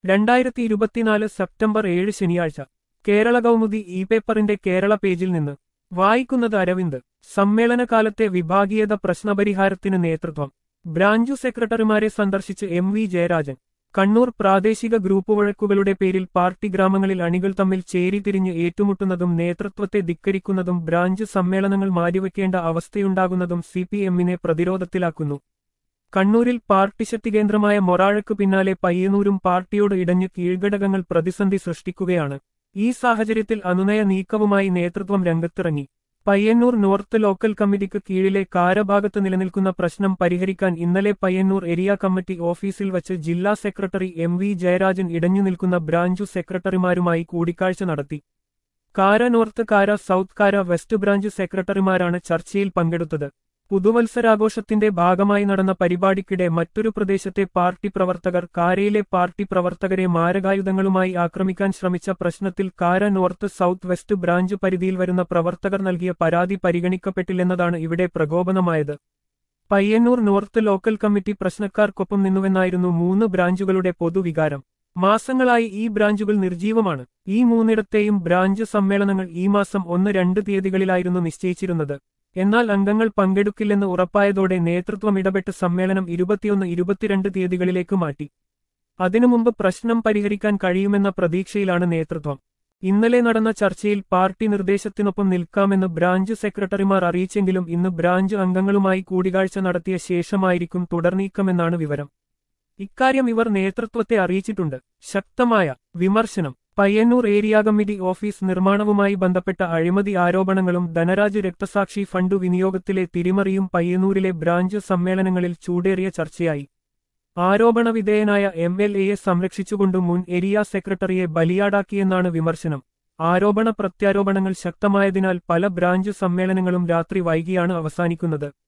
രണ്ടായിരത്തി ഇരുപത്തിനാല് സെപ്റ്റംബർ ഏഴ് ശനിയാഴ്ച കേരള കൗമുദി ഇ പേപ്പറിന്റെ കേരള പേജിൽ നിന്ന് വായിക്കുന്നത് അരവിന്ദ് സമ്മേളനകാലത്തെ വിഭാഗീയത പ്രശ്നപരിഹാരത്തിന് നേതൃത്വം ബ്രാഞ്ചു സെക്രട്ടറിമാരെ സന്ദർശിച്ച് എം വി ജയരാജൻ കണ്ണൂർ പ്രാദേശിക ഗ്രൂപ്പ് വഴക്കുകളുടെ പേരിൽ പാർട്ടി ഗ്രാമങ്ങളിൽ അണികൾ തമ്മിൽ ചേരിതിരിഞ്ഞ് ഏറ്റുമുട്ടുന്നതും നേതൃത്വത്തെ ധിക്കരിക്കുന്നതും ബ്രാഞ്ച് സമ്മേളനങ്ങൾ മാറ്റിവെക്കേണ്ട അവസ്ഥയുണ്ടാകുന്നതും സി പി എമ്മിനെ പ്രതിരോധത്തിലാക്കുന്നു കണ്ണൂരിൽ പാർട്ടി ശക്തി കേന്ദ്രമായ മൊറാഴക്ക് പിന്നാലെ പയ്യന്നൂരും പാർട്ടിയോട് ഇടഞ്ഞ് കീഴ്ഘടകങ്ങൾ പ്രതിസന്ധി സൃഷ്ടിക്കുകയാണ് ഈ സാഹചര്യത്തിൽ അനുനയ നീക്കവുമായി നേതൃത്വം രംഗത്തിറങ്ങി പയ്യന്നൂർ നോർത്ത് ലോക്കൽ കമ്മിറ്റിക്ക് കീഴിലെ കാരഭാഗത്ത് നിലനിൽക്കുന്ന പ്രശ്നം പരിഹരിക്കാൻ ഇന്നലെ പയ്യന്നൂർ ഏരിയ കമ്മിറ്റി ഓഫീസിൽ വച്ച് ജില്ലാ സെക്രട്ടറി എം വി ജയരാജൻ ഇടഞ്ഞു നിൽക്കുന്ന ബ്രാഞ്ചു സെക്രട്ടറിമാരുമായി കൂടിക്കാഴ്ച നടത്തി കാര നോർത്ത് കാര സൗത്ത് കാര വെസ്റ്റ് ബ്രാഞ്ച് സെക്രട്ടറിമാരാണ് ചർച്ചയിൽ പങ്കെടുത്തത് പുതുവത്സരാഘോഷത്തിന്റെ ഭാഗമായി നടന്ന പരിപാടിക്കിടെ മറ്റൊരു പ്രദേശത്തെ പാർട്ടി പ്രവർത്തകർ കാരയിലെ പാർട്ടി പ്രവർത്തകരെ മാരകായുധങ്ങളുമായി ആക്രമിക്കാൻ ശ്രമിച്ച പ്രശ്നത്തിൽ കാര നോർത്ത് സൗത്ത് വെസ്റ്റ് ബ്രാഞ്ച് പരിധിയിൽ വരുന്ന പ്രവർത്തകർ നൽകിയ പരാതി പരിഗണിക്കപ്പെട്ടില്ലെന്നതാണ് ഇവിടെ പ്രകോപനമായത് പയ്യന്നൂർ നോർത്ത് ലോക്കൽ കമ്മിറ്റി പ്രശ്നക്കാർക്കൊപ്പം നിന്നുവെന്നായിരുന്നു മൂന്ന് ബ്രാഞ്ചുകളുടെ പൊതുവികാരം മാസങ്ങളായി ഈ ബ്രാഞ്ചുകൾ നിർജീവമാണ് ഈ മൂന്നിടത്തെയും ബ്രാഞ്ച് സമ്മേളനങ്ങൾ ഈ മാസം ഒന്ന് രണ്ട് തീയതികളിലായിരുന്നു നിശ്ചയിച്ചിരുന്നത് എന്നാൽ അംഗങ്ങൾ പങ്കെടുക്കില്ലെന്ന് ഉറപ്പായതോടെ നേതൃത്വം ഇടപെട്ട് സമ്മേളനം ഇരുപത്തിയൊന്ന് ഇരുപത്തിരണ്ട് തീയതികളിലേക്ക് മാറ്റി അതിനു മുമ്പ് പ്രശ്നം പരിഹരിക്കാൻ കഴിയുമെന്ന പ്രതീക്ഷയിലാണ് നേതൃത്വം ഇന്നലെ നടന്ന ചർച്ചയിൽ പാർട്ടി നിർദ്ദേശത്തിനൊപ്പം നിൽക്കാമെന്ന് ബ്രാഞ്ച് സെക്രട്ടറിമാർ അറിയിച്ചെങ്കിലും ഇന്ന് ബ്രാഞ്ച് അംഗങ്ങളുമായി കൂടിക്കാഴ്ച നടത്തിയ ശേഷമായിരിക്കും തുടർനീക്കമെന്നാണ് വിവരം ഇക്കാര്യം ഇവർ നേതൃത്വത്തെ അറിയിച്ചിട്ടുണ്ട് ശക്തമായ വിമർശനം പയ്യന്നൂർ ഏരിയ കമ്മിറ്റി ഓഫീസ് നിർമ്മാണവുമായി ബന്ധപ്പെട്ട അഴിമതി ആരോപണങ്ങളും ധനരാജ് രക്തസാക്ഷി ഫണ്ട് വിനിയോഗത്തിലെ തിരിമറിയും പയ്യന്നൂരിലെ ബ്രാഞ്ച് സമ്മേളനങ്ങളിൽ ചൂടേറിയ ചർച്ചയായി ആരോപണ വിധേയനായ എം എൽ എയെ സംരക്ഷിച്ചുകൊണ്ട് മുൻ ഏരിയ സെക്രട്ടറിയെ ബലിയാടാക്കിയെന്നാണ് വിമർശനം ആരോപണ പ്രത്യാരോപണങ്ങൾ ശക്തമായതിനാൽ പല ബ്രാഞ്ച് സമ്മേളനങ്ങളും രാത്രി വൈകിയാണ് അവസാനിക്കുന്നത്